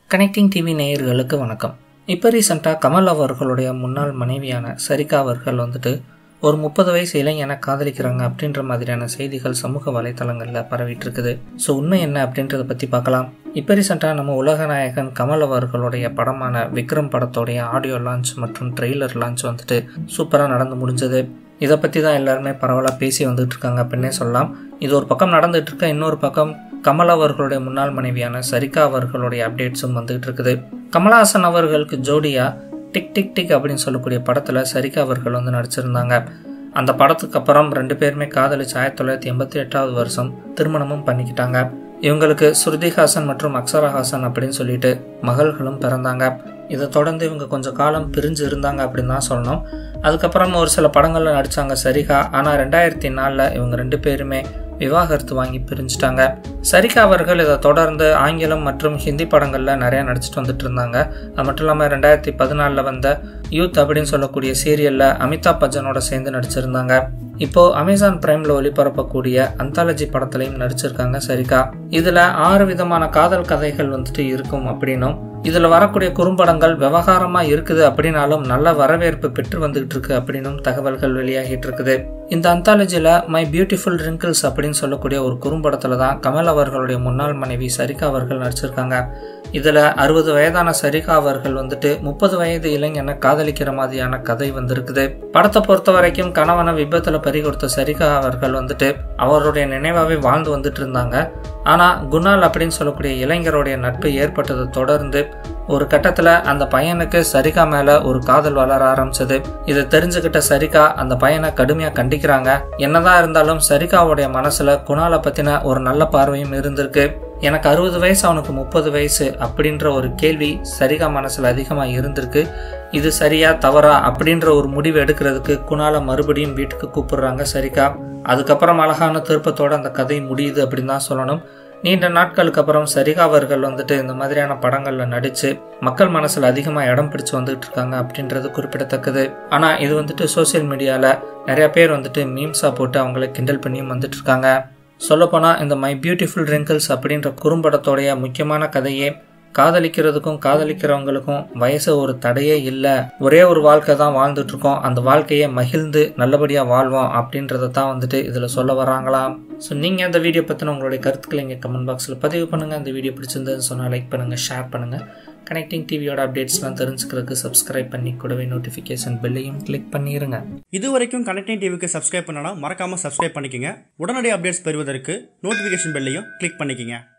connecting TV நேயர்களுக்கு வணக்கம் இப்போ ரீசெண்டாக கமல் அவர்களுடைய முன்னாள் மனைவியான சரிகா அவர்கள் வந்துட்டு ஒரு முப்பது வயசு இளைஞனை காதலிக்கிறாங்க அப்படின்ற மாதிரியான செய்திகள் சமூக வலைத்தளங்களில் பரவிட்டு இருக்குது ஸோ உண்மை என்ன அப்படின்றத பற்றி பார்க்கலாம் இப்போ ரீசெண்டாக நம்ம உலக நாயகன் கமல் அவர்களுடைய படமான விக்ரம் படத்தோடைய ஆடியோ லான்ச் மற்றும் ட்ரெய்லர் லான்ச் வந்துட்டு சூப்பராக நடந்து முடிஞ்சது இதை பற்றி தான் எல்லாருமே பரவலாக பேசி வந்துட்டு இருக்காங்க அப்படின்னே சொல்லலாம் இது ஒரு பக்கம் நடந்துட்டு இருக்க இன்னொரு பக்கம் கமல் அவர்களுடைய முன்னாள் மனைவியான சரிகா அவர்களுடைய அப்டேட்ஸும் வந்துகிட்டு இருக்குது கமலஹாசன் அவர்களுக்கு ஜோடியா டிக் டிக் டிக் அப்படின்னு சொல்லக்கூடிய படத்தில் சரிகா அவர்கள் வந்து நடிச்சிருந்தாங்க அந்த படத்துக்கு அப்புறம் ரெண்டு பேருமே காதலிச்சு ஆயிரத்தி தொள்ளாயிரத்தி எண்பத்தி எட்டாவது வருஷம் திருமணமும் பண்ணிக்கிட்டாங்க இவங்களுக்கு ஸ்ருதிஹாசன் மற்றும் அக்ஷரஹாசன் அப்படின்னு சொல்லிட்டு மகள்களும் பிறந்தாங்க இதை தொடர்ந்து இவங்க கொஞ்சம் காலம் பிரிஞ்சு இருந்தாங்க அப்படின்னு தான் சொல்லணும் அதுக்கப்புறம் ஒரு சில படங்களில் நடித்தாங்க சரிகா ஆனால் ரெண்டாயிரத்தி நாலில் இவங்க ரெண்டு பேருமே விவாகரத்து வாங்கி பிரிஞ்சுட்டாங்க சரிகா அவர்கள் இதை தொடர்ந்து ஆங்கிலம் மற்றும் ஹிந்தி படங்களில் நிறையா நடிச்சிட்டு வந்துட்டு இருந்தாங்க அது மட்டும் இல்லாமல் ரெண்டாயிரத்தி பதினாலில் வந்த யூத் அப்படின்னு சொல்லக்கூடிய சீரியலில் அமிதாப் பச்சனோட சேர்ந்து நடிச்சிருந்தாங்க இப்போ அமேசான் பிரைம்ல ஒளிபரப்பக்கூடிய அந்தாலஜி படத்துலையும் நடிச்சிருக்காங்க சரிகா இதுல ஆறு விதமான காதல் கதைகள் வந்துட்டு இருக்கும் அப்படின்னும் இதுல வரக்கூடிய குறும்படங்கள் விவகாரமா இருக்குது அப்படின்னாலும் நல்ல வரவேற்பு பெற்று வந்துகிட்டு இருக்கு அப்படின்னும் தகவல்கள் வெளியாகிட்டு இருக்குது இந்த அந்தாலஜில மை பியூட்டிஃபுல் ரிங்கிள்ஸ் அப்படின்னு சொல்லக்கூடிய ஒரு குறும்படத்துல தான் கமல் அவர்களுடைய முன்னாள் மனைவி சரிகா அவர்கள் நடிச்சிருக்காங்க இதுல அறுபது வயதான சரிகா அவர்கள் வந்துட்டு முப்பது வயது இளைஞனை காதலிக்கிற மாதிரியான கதை வந்திருக்குது படத்தை பொறுத்த வரைக்கும் கணவனை விபத்துல பறி கொடுத்த சரிகா அவர்கள் வந்துட்டு அவருடைய நினைவாவே வாழ்ந்து வந்துட்டு இருந்தாங்க ஆனா குணால் அப்படின்னு சொல்லக்கூடிய இளைஞருடைய நட்பு ஏற்பட்டதை தொடர்ந்து ஒரு கட்டத்துல அந்த பையனுக்கு சரிகா மேல ஒரு காதல் வளர ஆரம்பிச்சது இதை தெரிஞ்சுக்கிட்ட சரிகா அந்த பையனை கடுமையா கண்டிக்கிறாங்க என்னதான் இருந்தாலும் சரிகாவுடைய மனசுல குணாலை பத்தின ஒரு நல்ல பார்வையும் இருந்திருக்கு எனக்கு அறுபது வயசு அவனுக்கு முப்பது வயசு அப்படின்ற ஒரு கேள்வி சரிகா மனசுல அதிகமா இருந்திருக்கு இது சரியா தவறா அப்படின்ற ஒரு முடிவு எடுக்கிறதுக்கு குணால மறுபடியும் வீட்டுக்கு கூப்பிடுறாங்க சரிகா அதுக்கப்புறம் அழகான திருப்பத்தோட அந்த கதை முடியுது அப்படின்னு தான் சொல்லணும் நீண்ட நாட்களுக்கு அப்புறம் சரிகா அவர்கள் வந்துட்டு இந்த மாதிரியான படங்களில் நடித்து மக்கள் மனசில் அதிகமாக இடம் பிடிச்சு வந்துகிட்டு இருக்காங்க அப்படின்றது குறிப்பிடத்தக்கது ஆனால் இது வந்துட்டு சோசியல் மீடியாவில் நிறைய பேர் வந்துட்டு மீம்ஸாக போட்டு அவங்கள கிண்டல் பண்ணியும் வந்துட்டு இருக்காங்க சொல்லப்போனால் இந்த மை பியூட்டிஃபுல் ரிங்கிள்ஸ் அப்படின்ற குறும்படத்தோடைய முக்கியமான கதையே காதலிக்கிறதுக்கும் காதலிக்கிறவங்களுக்கும் வயசு ஒரு தடையே இல்லை ஒரே ஒரு வாழ்க்கை தான் வாழ்ந்துட்டு இருக்கோம் அந்த வாழ்க்கையை மகிழ்ந்து நல்லபடியாக வாழ்வோம் அப்படின்றத தான் வந்துட்டு இதில் சொல்ல வராங்களாம் ஸோ நீங்கள் அந்த வீடியோ பற்றின உங்களுடைய கருத்துக்களை இங்கே கமெண்ட் பாக்ஸில் பதிவு பண்ணுங்கள் அந்த வீடியோ பிடிச்சிருந்ததுன்னு சொன்னால் லைக் பண்ணுங்கள் ஷேர் பண்ணுங்கள் கனெக்டிங் டிவியோட அப்டேட்ஸ்லாம் தெரிஞ்சுக்கிறதுக்கு சப்ஸ்கிரைப் பண்ணி கூடவே நோட்டிஃபிகேஷன் பெல்லையும் கிளிக் பண்ணிடுங்க இது வரைக்கும் கனெக்டிங் டிவிக்கு சப்ஸ்கிரைப் பண்ணனா மறக்காம சப்ஸ்கிரைப் பண்ணிக்கங்க உடனடி அப்டேட்ஸ் பெறுவதற்கு நோட்டிஃபிகேஷன் பெல்லையும் கிளிக் பண்ணிக்கங்க